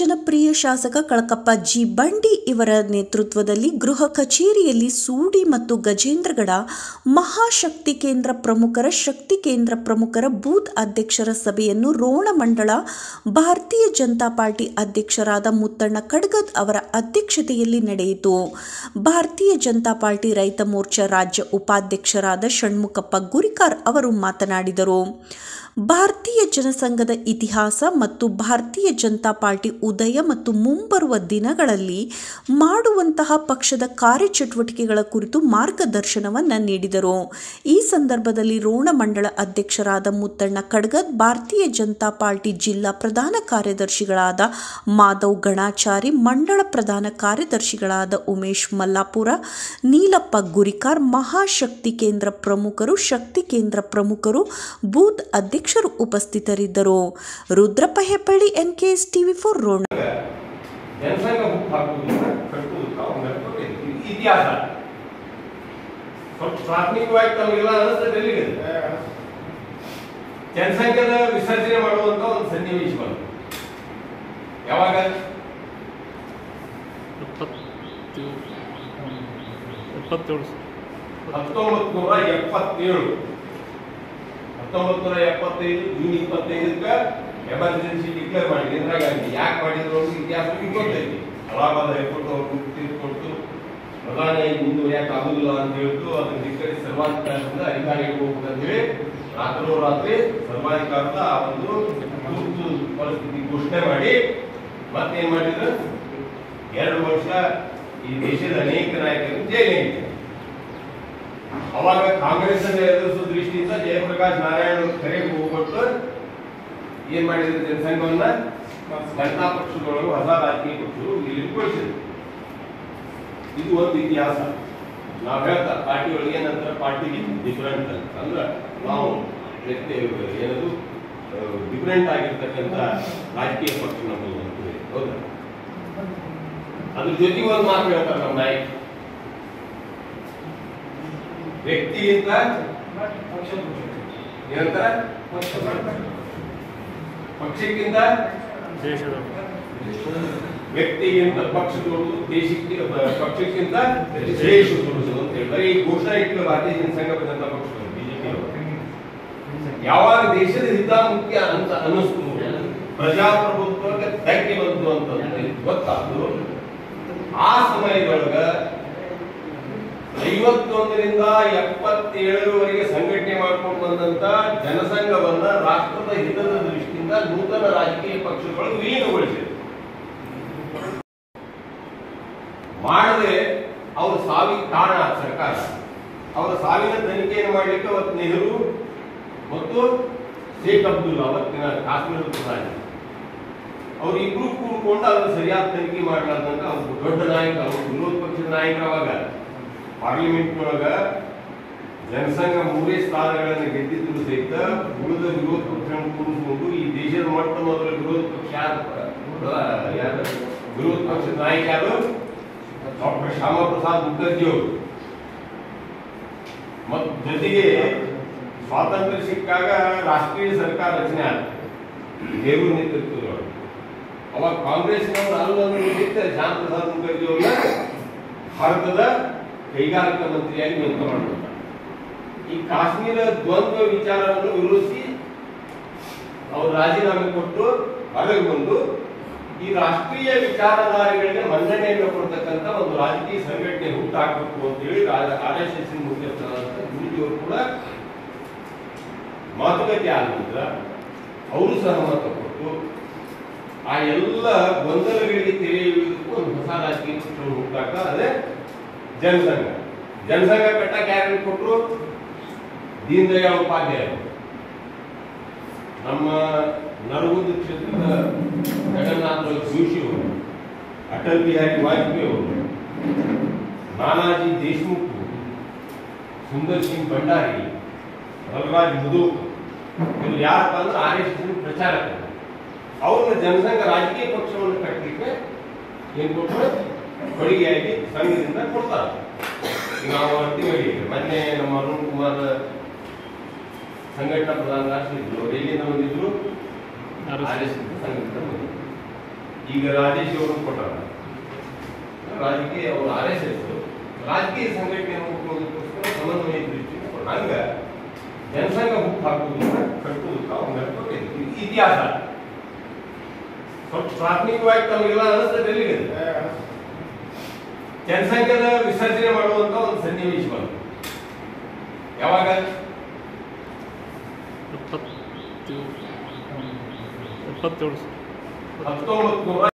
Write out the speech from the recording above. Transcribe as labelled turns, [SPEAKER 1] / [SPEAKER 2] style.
[SPEAKER 1] ಜನಪ್ರಿಯ ಶಾಸಕ ಕಳಕಪ್ಪ ಜಿ ಬಂಡಿ ಇವರ ನೇತೃತ್ವದಲ್ಲಿ ಗೃಹ ಕಚೇರಿಯಲ್ಲಿ ಸೂಡಿ ಮತ್ತು ಗಜೇಂದ್ರಗಡ ಮಹಾಶಕ್ತಿ ಕೇಂದ್ರ ಪ್ರಮುಖರ ಶಕ್ತಿ ಕೇಂದ್ರ ಪ್ರಮುಖರ ಬೂತ್ ಅಧ್ಯಕ್ಷರ ಸಭೆಯನ್ನು ರೋಣ ಮಂಡಳ ಭಾರತೀಯ ಜನತಾ ಪಾರ್ಟಿ ಅಧ್ಯಕ್ಷರಾದ ಮುತ್ತಣ್ಣ ಕಡಗದ್ ಅವರ ಅಧ್ಯಕ್ಷತೆಯಲ್ಲಿ ನಡೆಯಿತು ಭಾರತೀಯ ಜನತಾ ಪಾರ್ಟಿ ರೈತ ಮೋರ್ಚಾ ರಾಜ್ಯ ಉಪಾಧ್ಯಕ್ಷರಾದ ಷಣ್ಮುಖಪ್ಪ ಗುರಿಕಾರ್ ಅವರು ಮಾತನಾಡಿದರು ಭಾರತೀಯ ಜನಸಂಘದ ಇತಿಹಾಸ ಮತ್ತು ಭಾರತೀಯ ಜನತಾ ಪಾರ್ಟಿ ಉದಯ ಮತ್ತು ಮುಂಬರುವ ದಿನಗಳಲ್ಲಿ ಮಾಡುವಂತಹ ಪಕ್ಷದ ಕಾರ್ಯಚಟುವಟಿಕೆಗಳ ಕುರಿತು ಮಾರ್ಗದರ್ಶನವನ್ನು ನೀಡಿದರು ಈ ಸಂದರ್ಭದಲ್ಲಿ ರೋಣ ಮಂಡಳ ಅಧ್ಯಕ್ಷರಾದ ಮುತ್ತಣ್ಣ ಕಡ್ಗದ್ ಭಾರತೀಯ ಜನತಾ ಪಾರ್ಟಿ ಜಿಲ್ಲಾ ಪ್ರಧಾನ ಕಾರ್ಯದರ್ಶಿಗಳಾದ ಮಾಧವ್ ಗಣಾಚಾರಿ ಮಂಡಳ ಪ್ರಧಾನ ಕಾರ್ಯದರ್ಶಿಗಳಾದ ಉಮೇಶ್ ಮಲ್ಲಾಪುರ ನೀಲಪ್ಪ ಗುರಿಕಾರ್ ಮಹಾಶಕ್ತಿ ಕೇಂದ್ರ ಪ್ರಮುಖರು ಶಕ್ತಿ ಕೇಂದ್ರ ಪ್ರಮುಖರು ಬೂತ್ ಅಧ್ಯಕ್ಷರು ಉಪಸ್ಥಿತರಿದ್ದರು Rudrappa Heppalli NKS TV four Ron
[SPEAKER 2] Janasangha book ಹಾಕುವುದು ಕಟ್ಟುವುದು ತಾವು ನಡ್ಕೊಂಡು ಇದು ಇತಿಹಾಸ ಸ್ವಲ್ಪ ಪ್ರಾಥಮಿಕವಾಗಿ ತಮಗೆಲ್ಲ ಅನಿಸ್ತದೆ ಎಲ್ಲಿಗೆ ಜನಸಂಖ್ಯದ ವಿಸರ್ಜನೆ ಮಾಡುವಂತ ಒಂದು ಸನ್ನಿವೇಶ ಬಂತು ಯಾವಾಗ
[SPEAKER 3] ಎಪ್ಪತ್ತು ಎಪ್ಪತ್ತೇಳು
[SPEAKER 2] ಹತ್ತೊಂಬತ್ತು ನೂರ ಎಪ್ಪತ್ತೇಳು ಹತ್ತೊಂಬತ್ತು ನೂರ ಎಪ್ಪತ್ತೈದು ಜೂನ್ ಇಪ್ಪತ್ತೈದಕ್ಕೆ ಎಮರ್ಜೆನ್ಸಿ ಡಿಕ್ಲೇರ್ ಮಾಡಿದ್ರು ಇಂದಿರಾ ಗಾಂಧಿ ಯಾಕೆ ಮಾಡಿದ್ರು ಅಂತ ಇತಿಹಾಸ ನಿಮ್ಗೆ ಗೊತ್ತೈತಿ ಅಲಹಾಬಾದ್ ಹೈಕೋರ್ಟ್ ಅವರು ತೀರ್ಪು ಕೊಟ್ಟು ಪ್ರಧಾನಿಯಾಗಿ ಮುಂದುವರಿಯಕ್ಕೆ ಆಗುದಿಲ್ಲ ಅಂತ ಹೇಳ್ತು ಅದನ್ನ ಧಿಕ್ಕರಿಸಿ ಸರ್ವಾಧಿಕಾರದಿಂದ ಅಧಿಕಾರಿಗೆ ಹೋಗ್ಬೇಕಂತ ಹೇಳಿ ರಾತ್ರೋರಾತ್ರಿ ಸರ್ವಾಧಿಕಾರದ ಆ ಒಂದು ತುರ್ತು ಪರಿಸ್ಥಿತಿ ಘೋಷಣೆ ಮಾಡಿ ಮತ್ತೇನ್ ಮಾಡಿದ್ರು ಎರಡು ವರ್ಷ ಈ ದೇಶದ ಅನೇಕ ನಾಯಕರು ಜೈಲಿಗೆ ಅವಾಗ ಕಾಂಗ್ರೆಸ್ ಅನ್ನು ಎದುರಿಸುವ ದೃಷ್ಟಿಯಿಂದ ಜಯಪ್ರಕಾಶ್ ನಾರಾಯಣ ಅವ್ರ ಕರೆಗೆ ಹೋಗ್ಬಿಟ್ಟು ಏನ್ ಮಾಡಿದ್ರು ಜನಸಂಘವನ್ನ ಜನತಾ ಪಕ್ಷದೊಳಗೆ ಹೊಸ ರಾಜಕೀಯ ಪಕ್ಷರು ಇಲ್ಲಿ ಕೊಡಿಸಿದ್ರು ಇದು ಒಂದು ಇತಿಹಾಸ ನಾವು ಹೇಳ್ತಾ ಪಾರ್ಟಿ ಒಳಗೆ ಏನಂತಾರೆ ಪಾರ್ಟಿಗೆ ಡಿಫರೆಂಟ್ ಅಂತ ಅಂದ್ರೆ ನಾವು ವ್ಯಕ್ತಿ ಏನದು ಡಿಫರೆಂಟ್ ಆಗಿರ್ತಕ್ಕಂಥ ರಾಜಕೀಯ ಪಕ್ಷ ನಮ್ಮದು ಅಂತ ಹೇಳಿ. ಹೌದಾ ಅದ್ರ ಜೊತೆಗೆ ಒಂದು ಮಾತು ಹೇಳ್ತಾರೆ ನಮ್ಮ ನಾಯಕ ವ್ಯಕ್ತಿಗಿಂತ ಏನಂತಾರೆ ಪಕ್ಷಕ್ಕಿಂತ
[SPEAKER 3] ದೇಶದ
[SPEAKER 2] ವ್ಯಕ್ತಿಗಿಂತ ಪಕ್ಷ ದೊಡ್ಡದು ದೇಶಕ್ಕೆ ಪಕ್ಷಕ್ಕಿಂತ ದೇಶ ದೊಡ್ಡದು ಅಂತ ಹೇಳಿ ಬರೀ ಈ ಘೋಷಣೆ ಇಟ್ಟು ಭಾರತೀಯ ಜನಸಂಘ ಜನತಾ ಪಕ್ಷ ಬಿಜೆಪಿ ಯಾವಾಗ ದೇಶದ ಹಿತ ಮುಖ್ಯ ಅಂತ ಅನ್ನಿಸ್ತು ಪ್ರಜಾಪ್ರಭುತ್ವಕ್ಕೆ ಧಕ್ಕೆ ಬಂತು ಅಂತ ಗೊತ್ತಾದ್ರು ಆ ಸಮಯದೊಳಗ ಐವತ್ತೊಂದರಿಂದ ಎಪ್ಪತ್ತೇಳರವರೆಗೆ ಸಂಘಟನೆ ಮಾಡ್ಕೊಂಡು ಬಂದಂತ ಜನಸಂಘವನ್ನ ರಾಷ್ಟ್ರದ ಹಿತದ ದೃಷ್ಟಿಯಿಂದ ನೂತನ ರಾಜಕೀಯ ಪಕ್ಷಗಳು ವಿಲೀನಗೊಳಿಸಿದೆ ಮಾಡದೆ ಅವ್ರ ಸಾವಿಗೆ ಕಾರಣ ಸರ್ಕಾರ ಅವರ ಸಾವಿನ ತನಿಖೆಯನ್ನು ಮಾಡಲಿಕ್ಕೆ ಅವತ್ತು ನೆಹರು ಮತ್ತು ಶೇಖ್ ಅಬ್ದುಲ್ಲಾ ಅವತ್ತಿನ ಕಾಶ್ಮೀರದ ಪ್ರಧಾನಿ ಅವ್ರು ಇಬ್ರು ಕೂಡ್ಕೊಂಡು ಅದನ್ನ ಸರಿಯಾದ ತನಿಖೆ ಮಾಡಲಾರ್ದಂಗ ಅವ್ರು ದೊಡ್ಡ ನಾಯಕ ಅವ್ರು ವಿರೋಧ ಪಕ್ಷದ ನಾಯಕ ಅವಾಗ ಪಾರ್ಲಿಮೆಂಟ್ ಒಳಗ ಜನಸಂಘ ಮೂರೇ ಸ್ಥಾನಗಳನ್ನು ಗೆದ್ದಿದ್ರು ಸಹಿತ ಉಳಿದ ವಿರೋಧ ಪಕ್ಷಗಳನ್ನು ಕೂಡಿಸ್ಕೊಂಡು ಈ ದೇಶದ ಮೊಟ್ಟ ಮೊದಲ ವಿರೋಧ ಪಕ್ಷ ಯಾರು ಅಹ್, ಯಾರು ವಿರೋಧ ಪಕ್ಷದ ನಾಯಕ ಯಾರು ಡಾಕ್ಟರ್ ಶ್ಯಾಮಾ ಪ್ರಸಾದ್ ಮುಖರ್ಜಿ ಅವರು ಮತ್ತು ಜೊತೆಗೆ ಸ್ವಾತಂತ್ರ್ಯ ಸಿಕ್ಕಾಗ ರಾಷ್ಟ್ರೀಯ ಸರ್ಕಾರ ರಚನೆ ಆಯ್ತು ನೆಹರು ನೇತೃತ್ವದೊಳಗೆ ಅವಾಗ ಕಾಂಗ್ರೆಸ್ನವರು ಅಲ್ಲೊಂದು ನಿಮಿತ್ತ ಶ್ಯಾಮ್ ಪ್ರಸಾದ್ ಮುಖರ್ಜಿ ಅವ್ರನ್ನ ಭಾರತದ ಕೈಗಾರಿಕಾ ಮಂತ್ರಿಯಾಗಿ ನೇಮಕ ಮಾಡಿದ್ರು ಈ ಕಾಶ್ಮೀರ ದ್ವಂದ್ವ ವಿಚಾರವನ್ನು ವಿರೋಧಿಸಿ ಅವರು ರಾಜೀನಾಮೆ ಕೊಟ್ಟು ಹೊರಗೆ ಬಂದು ಈ ರಾಷ್ಟ್ರೀಯ ವಿಚಾರಧಾರೆಗಳಿಗೆ ಮನ್ನಣೆಯನ್ನು ಕೊಡ್ತಕ್ಕಂಥ ಒಂದು ರಾಜಕೀಯ ಸಂಘಟನೆ ಹುಟ್ಟಾಕಬೇಕು ಅಂತ ಹೇಳಿ ಆರ್ ಎಸ್ ಎಸ್ ಮುಖ್ಯಸ್ಥರಾದಂಥ ಗುರುಜಿಯವರು ಕೂಡ ಮಾತುಕತೆ ಆದ ನಂತರ ಅವರು ಸಹಮತ ಕೊಟ್ಟು ಆ ಎಲ್ಲ ಗೊಂದಲಗಳಿಗೆ ತೆರೆ ಎಳೆಯುವುದಕ್ಕೂ ಒಂದು ಹೊಸ ರಾಜಕೀಯ ಪಕ್ಷವನ್ನು ಹುಟ್ಟಾಕ ಅದೇ ಜನಸಂಘ ಜನಸಂಘ ಕಟ್ಟಕ್ಕೆ ಯಾರು ಕೊಟ್ಟರು ದೀನ್ ದಯಾಳ್ ಉಪಾಧ್ಯಾಯ ನಮ್ಮ ನರಗುಂದ ಕ್ಷೇತ್ರದ ಜಗನ್ನಾಥ ಜೋಶಿ ಅವರು ಅಟಲ್ ಬಿಹಾರಿ ವಾಜಪೇಯಿ ಅವರು ನಾನಾಜಿ ದೇಶಮುಖ್ ಸುಂದರ್ ಸಿಂಗ್ ಭಂಡಾರಿ ಬಲರಾಜ್ ಮುದೋಕ್ ಇವ್ರು ಯಾರಪ್ಪ ಅಂದ್ರೆ ಆರ್ ಎಸ್ ಎಸ್ ಪ್ರಚಾರಕರು ಅವ್ರನ್ನ ಜನಸಂಘ ರಾಜಕೀಯ ಪಕ್ಷವನ್ನು ಕಟ್ಟಲಿಕ್ಕೆ ಏನ್ ಕೊಟ್ಟರು ಕೊಡುಗೆಯಾಗಿ ಸಂಘದಿಂದ ಕೊಡ್ತಾರೆ ಈಗ ನಾವು ಅಂತಿಮವಾಗಿ ಮೊನ್ನೆ ನಮ್ಮ ಅರುಣ್ ಕುಮಾರ್ ಸಂಘಟನಾ ಪ್ರಧಾನ ರಾಷ್ಟ್ರ ಇದ್ರು ಅವ್ರು ಎಲ್ಲಿಂದ ಬಂದಿದ್ರು
[SPEAKER 3] RSS.
[SPEAKER 2] RSS ಸಂಘಟನೆ ಬಂದಿದ್ರು ಈಗ ರಾಜೇಶ್ ಅವರು ಕೊಟ್ಟಾರ ರಾಜಕೀಯ ಅವರು ಆರ್ ಎಸ್ ಎಸ್ ರಾಜಕೀಯ ಸಂಘಟನೆ ಮುಖ್ಯಮಂತ್ರಿಗೋಸ್ಕರ ಸಮನ್ವಯ ದೃಷ್ಟಿಯಿಂದ ಕೊಟ್ಟ. ಹಂಗ ಜನಸಂಘ ಹುಟ್ಟು ಹಾಕುವುದನ್ನ ಕಟ್ಟುವುದಕ್ಕೆ ಅವ್ನ ಕೊಟ್ಟಿದ್ದು. ಇದು ಇತಿಹಾಸ ಸ್ವಲ್ಪ ಪ್ರಾಥಮಿಕವಾಗಿ ತಮಗೆಲ್ಲ ಅನಿಸ್ತದೆ ಎಲ್ಲಿಗೆ ಜನಸಂಘದ ವಿಸರ್ಜನೆ ಮಾಡುವಂತ ಒಂದು ಸನ್ನಿವೇಶ ಬಂತು ಯಾವಾಗ
[SPEAKER 3] ಎಪ್ಪತ್ತು ಎಪ್ಪತ್ತೇಳು
[SPEAKER 2] ಹತ್ತೊಂಬತ್ತು ನೂರ